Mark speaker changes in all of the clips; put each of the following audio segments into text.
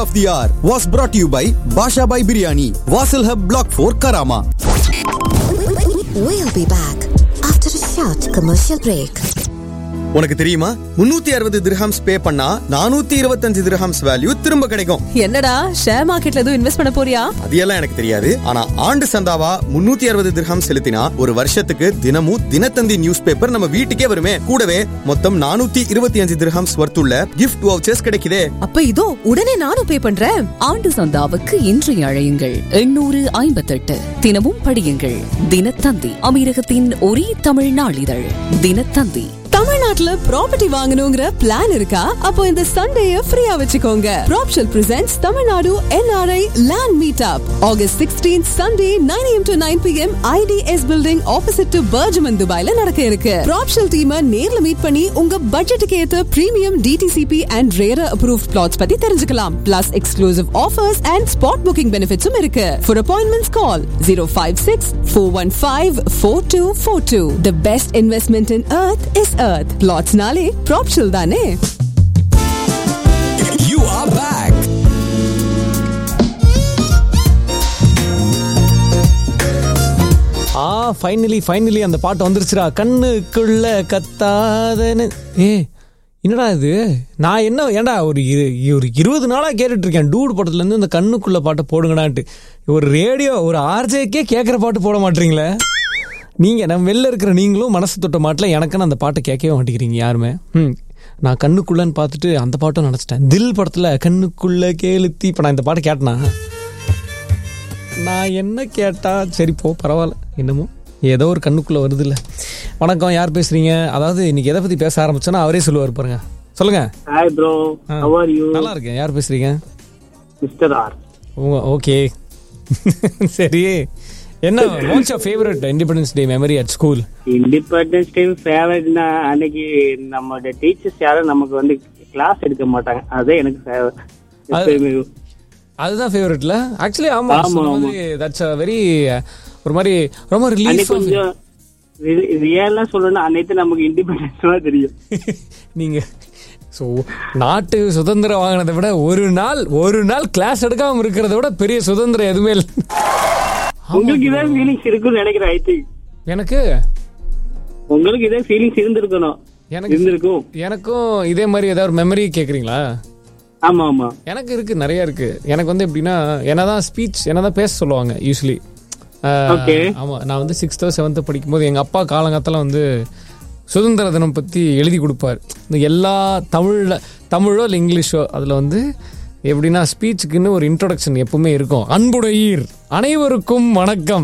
Speaker 1: of the hour was brought to you by Basha Bhai Biryani, Vasil Hub Block 4 Karama.
Speaker 2: We'll be back after a short commercial break.
Speaker 1: உனக்கு தெரியுமா முன்னூத்தி அறுபது dirhams பே பண்ணா நானூத்தி இருபத்தஞ்சு dirhams value திரும்ப கிடைக்கும்
Speaker 3: என்னடா ஷேர் மார்க்கெட்ல எதுவும் இன்வெஸ்ட் பண்ண போறியா
Speaker 1: அது எல்லாம் எனக்கு தெரியாது ஆனா ஆண்டு சந்தாவா முன்னூத்தி அறுபது திரஹம் செலுத்தினா ஒரு வருஷத்துக்கு தினமும் தினத்தந்தி நியூஸ் பேப்பர் நம்ம வீட்டுக்கே வருமே கூடவே மொத்தம் நானூத்தி இருபத்தி அஞ்சு திரஹம்ஸ் வர்த்துள்ள கிஃப்ட் வவுச்சர்ஸ் கிடைக்குதே
Speaker 3: அப்ப இதோ உடனே நானும் பே பண்றேன்
Speaker 4: ஆண்டு சந்தாவுக்கு இன்று அழையுங்கள் எண்ணூறு ஐம்பத்தெட்டு தினமும் படியுங்கள் தினத்தந்தி அமீரகத்தின் ஒரே தமிழ் நாளிதழ் தினத்தந்தி
Speaker 3: தமிழ்நாட்டுல ப்ராப்பர்ட்டி வாங்கணுங்கிற பிளான் இருக்கா அப்போ இந்த சண்டேய ஃப்ரீயா வச்சுக்கோங்க ப்ராப்ஷல் presents Tamil Nadu NRI land meet up August sixteen Sunday nine AM to nine PM ITS building opposite to BurJuman துபாய்ல நடக்க இருக்கு ப்ராப்ஷல் டீமை நேர்ல மீட் பண்ணி உங்க பட்ஜெட்டுக்கு ஏத்த premium DTCP and RERA approve flats பத்தி தெரிஞ்சுக்கலாம் plus exclusive offers and spot booking பெனிஃபிட்ஸும் இருக்கு for appointments call zero five six four one five four two four two the best investment in earth is earth பிளாட்ஸ்னாலே ப்ராப்ஷல் தானே
Speaker 1: You are back.
Speaker 5: ஆ finally finally அந்த பாட்டு வந்துருச்சுடா கண்ணுக்குள்ள கத்தாதன்னு ஏ என்னடா இது நான் என்ன ஏன்டா ஒரு இரு- ஒரு இருபது நாளாக கேட்டுட்டு இருக்கேன் டூடு படத்துலேருந்து இந்த கண்ணுக்குள்ள பாட்டை போடுங்கடான்ட்டு ஒரு ரேடியோ ஒரு ஆர்ஜேக்கே கேட்குற பாட்டு போட மாட்டீங்களே நீங்கள் நம்ம வெளில இருக்கிற நீங்களும் மனசு தொட்ட மாட்டில் எனக்குன்னு அந்த பாட்டை கேட்கவே மாட்டேங்கிறீங்க யாருமே ம் நான் கண்ணுக்குள்ளன்னு பார்த்துட்டு அந்த பாட்டும் நினச்சிட்டேன் தில் படத்தில் கண்ணுக்குள்ள கேளுத்தி இப்போ நான் இந்த பாட்டை கேட்டேனா நான் என்ன கேட்டா சரி போ பரவாயில்ல என்னமோ ஏதோ ஒரு கண்ணுக்குள்ள வருது இல்ல வணக்கம் யார் பேசுறீங்க அதாவது இன்னைக்கு எதை பத்தி பேச ஆரம்பிச்சோன்னா அவரே சொல்லுவார் பாருங்க சொல்லுங்க
Speaker 6: Hi bro,
Speaker 5: ah.
Speaker 6: how are you?
Speaker 5: நல்லா இருக்கேன் யார் பேசுறீங்க
Speaker 6: Mr. R.
Speaker 5: ஓகே சரி என்ன what's your favourite independence day memory at school
Speaker 6: Independence Day ஃபேவரட்னா அன்னைக்கு நம்மளோட டீச்சர்ஸ் யாரும் நமக்கு வந்து கிளாஸ் எடுக்க மாட்டாங்க அதான் எனக்கு favorite.
Speaker 5: அது-
Speaker 6: எப்பயுமே.
Speaker 5: அதுதான் ஃபேவரட்ல ஆக்சுவலி ஆமா
Speaker 6: ஆமா,
Speaker 5: சொன்ன
Speaker 6: ஆமா.
Speaker 5: மாதிரி தட்ஸ் வெரி ஒரு மாதிரி ரொம்ப
Speaker 6: அன்னைக்கு
Speaker 5: ரிலீஃப்
Speaker 6: கொஞ்சம் ரியலா சொல்லணும்னா அன்னைக்கு நமக்கு இண்டிபெண்டன்ஸ் தான் தெரியும்
Speaker 5: நீங்க ஸோ நாட்டு சுதந்திரம் வாங்கினதை விட ஒரு நாள் ஒரு நாள் கிளாஸ் எடுக்காம இருக்கிறத விட பெரிய சுதந்திரம் எதுவுமே இல்லை
Speaker 6: உங்களுக்கு இதே ஃபீலிங்ஸ் இருக்குன்னு நினைக்கிறேன் ஐ திங்க்
Speaker 5: எனக்கு
Speaker 6: உங்களுக்கு இதே ஃபீலிங்ஸ் இருந்திருக்கணும்
Speaker 5: எனக்கு
Speaker 6: இருந்திருக்கும்
Speaker 5: எனக்கும் இதே மாதிரி ஏதாவது ஒரு மெமரி கேட்குறீங்களா
Speaker 6: ஆமா ஆமா
Speaker 5: எனக்கு இருக்கு நிறைய இருக்கு எனக்கு வந்து எப்படின்னா என்னதான் ஸ்பீச் என்னதான் பேச சொல்லுவாங்க யூஸ்வலி
Speaker 6: Okay.
Speaker 5: ஆமா நான் வந்து சிக்ஸ்த்தோ செவன்த்தோ படிக்கும்போது எங்க அப்பா காலங்காத்தால வந்து சுதந்திர தினம் பத்தி எழுதி கொடுப்பார் இந்த எல்லா தமிழ்ல தமிழோ இல்லை இங்கிலீஷோ அதுல வந்து எப்படின்னா ஸ்பீச்சுக்குன்னு ஒரு இன்ட்ரோடக்ஷன் எப்பவுமே இருக்கும் அன்புடையீர் அனைவருக்கும் வணக்கம்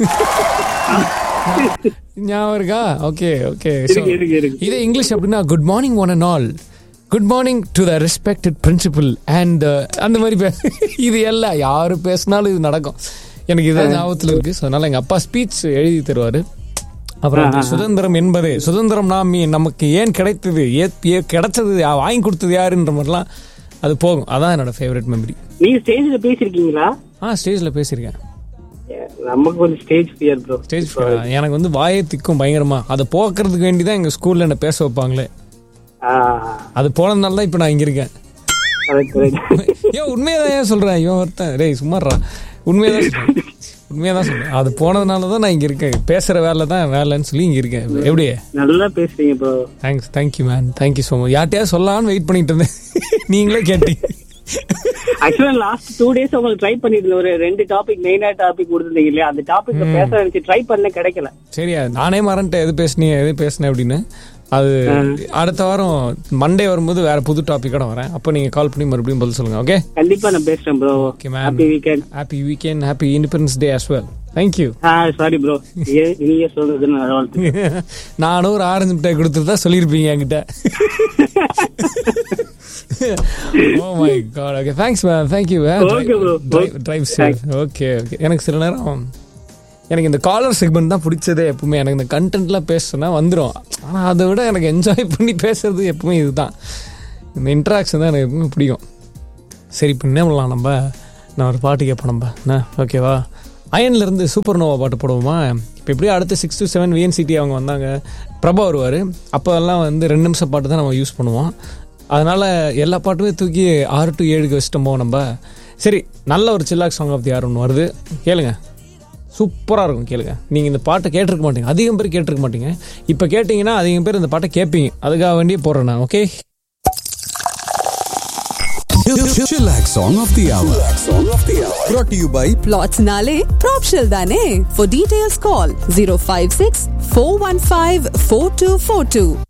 Speaker 5: ஞாபகம் இருக்கா ஓகே ஓகே
Speaker 6: இருக்கு, இருக்கு, இருக்கு.
Speaker 5: இதே இங்கிலீஷ் அப்படின்னா good morning one and all good morning to the respected principal and அந்த மாதிரி பே- இது எல்லாம் யாரு பேசினாலும் இது நடக்கும் எனக்கு இதான் ஞாபகத்தில் இருக்கு ஸோ அதனால எங்க அப்பா ஸ்பீச் எழுதி தருவாரு அப்புறம் அந்த சுதந்திரம் என்பது சுதந்திரம் நாம் நமக்கு ஏன் கிடைத்தது ஏ- ஏ- கிடைச்சது யா- வாங்கி கொடுத்தது யாருன்ற மாதிரிலாம் அது போகும் அதான் என்னோட ஃபேவரட் மெமரி
Speaker 6: நீங்க ஸ்டேஜ்ல பேசிருக்கீங்களா
Speaker 5: ஆ ஸ்டேஜில் பேசியிருக்கேன்
Speaker 6: நமக்கு கொஞ்சம் ஸ்டேஜ் ஃபியர் ப்ரோ
Speaker 5: ஸ்டேஜ் எனக்கு வந்து வாயை திக்கும் பயங்கரமா அதை போக்குறதுக்கு வேண்டி தான் எங்கள் ஸ்கூலில் என்ன பேச வைப்பாங்களே அது போனதுனால தான் இப்போ நான் இங்கே இருக்கேன்
Speaker 6: கரெக்ட் கரெக்ட்
Speaker 5: ஏன் உண்மையதான் ஏன் சொல்கிறேன் இவன் ஒருத்தன் டேய் சும்மாறா உண்மையதான் சொல்கிறேன் உண்மையதான் சொல்கிறேன் அது போனதுனால தான் நான் இங்கே இருக்கேன் பேசுகிற வேலை தான் வேலைன்னு சொல்லி இங்கே இருக்கேன் எப்படி
Speaker 6: நல்லா பேசுறீங்க bro
Speaker 5: thanks thank you man thank you so much யார்ட்டையாவது சொல்லலாம்னு வெயிட் பண்ணிட்டு இருந்தேன் நீங்களே கேட்டீங்க
Speaker 6: ஆக்சுவலா லாஸ்ட் டூ டேஸ் உங்களுக்கு ட்ரை பண்ணிட்டு ஒரு ரெண்டு டாபிக் மெயினா டாபிக் கொடுத்துருந்தீங்க இல்லையா அந்த டாபிக் பேச நினைச்சு ட்ரை பண்ண கிடைக்கல
Speaker 5: சரியா நானே மறந்துட்டேன் எது பேசுனீங்க எது பேசுனேன் அப்படின்னு அது அடுத்த வாரம் மண்டே வரும்போது வேற புது டாபிக்கோட வரேன் அப்போ நீங்க கால் பண்ணி மறுபடியும் பதில் சொல்லுங்க ஓகே
Speaker 6: கண்டிப்பா நான் பேசுறேன் bro
Speaker 5: okay ma'am
Speaker 6: happy weekend
Speaker 5: happy weekend happy independence day as well thank you
Speaker 6: ஆ சாரி ப்ரோ நீங்க சொல்றது நான் வாழ்த்து
Speaker 5: நானும் ஒரு ஆரஞ்சு மிட்டாய் கொடுத்துட்டு தான் சொல்லியிருப்பீங்க என்கிட்ட oh my god okay thanks ma'am thank you
Speaker 6: Okay, bro.
Speaker 5: Drive safe okay okay எனக்கு சில நேரம் எனக்கு இந்த காலர் செக்மெண்ட் தான் பிடிச்சதே எப்பவுமே எனக்கு இந்த கண்டென்ட்லாம் பேசுனா வந்துடும் ஆனால் அதை விட எனக்கு என்ஜாய் பண்ணி பேசுறது எப்பவுமே இதுதான் இந்த இன்ட்ராக்ஷன் தான் எனக்கு எப்பவுமே பிடிக்கும் சரி இப்போ என்ன பண்ணலாம் நம்ம நான் ஒரு பாட்டு கேட்போம் நம்ம என்ன ஓகேவா அயன்ல இருந்து சூப்பர் நோவா பாட்டு போடுவோமா இப்போ எப்படியும் அடுத்த சிக்ஸ் டு செவன் விஎன்சிடி அவங்க வந்தாங்க பிரபா வருவார் அப்போல்லாம் வந்து ரெண்டு நிமிஷம் பாட்டு தான் நம்ம யூஸ் பண்ணுவோம் அதனால எல்லா பாட்டுமே தூக்கி ஆறு டு ஏழுக்கு வச்சிட்டோமோ நம்ம சரி நல்ல ஒரு chillax song of the R ஒன்று வருது கேளுங்க சூப்பராக இருக்கும் கேளுங்க நீங்கள் இந்த பாட்டை கேட்டிருக்க மாட்டீங்க அதிகம் பேர் கேட்டிருக்க மாட்டீங்க இப்போ கேட்டிங்கன்னா அதிகம் பேர் இந்த பாட்டை கேட்பீங்க அதுக்காக வேண்டியே போடுறேன் நான் okay
Speaker 7: Chillax Song of the Hour.
Speaker 1: brought to you by
Speaker 3: Plotsnale Propshell தானே For details call 056 415 4242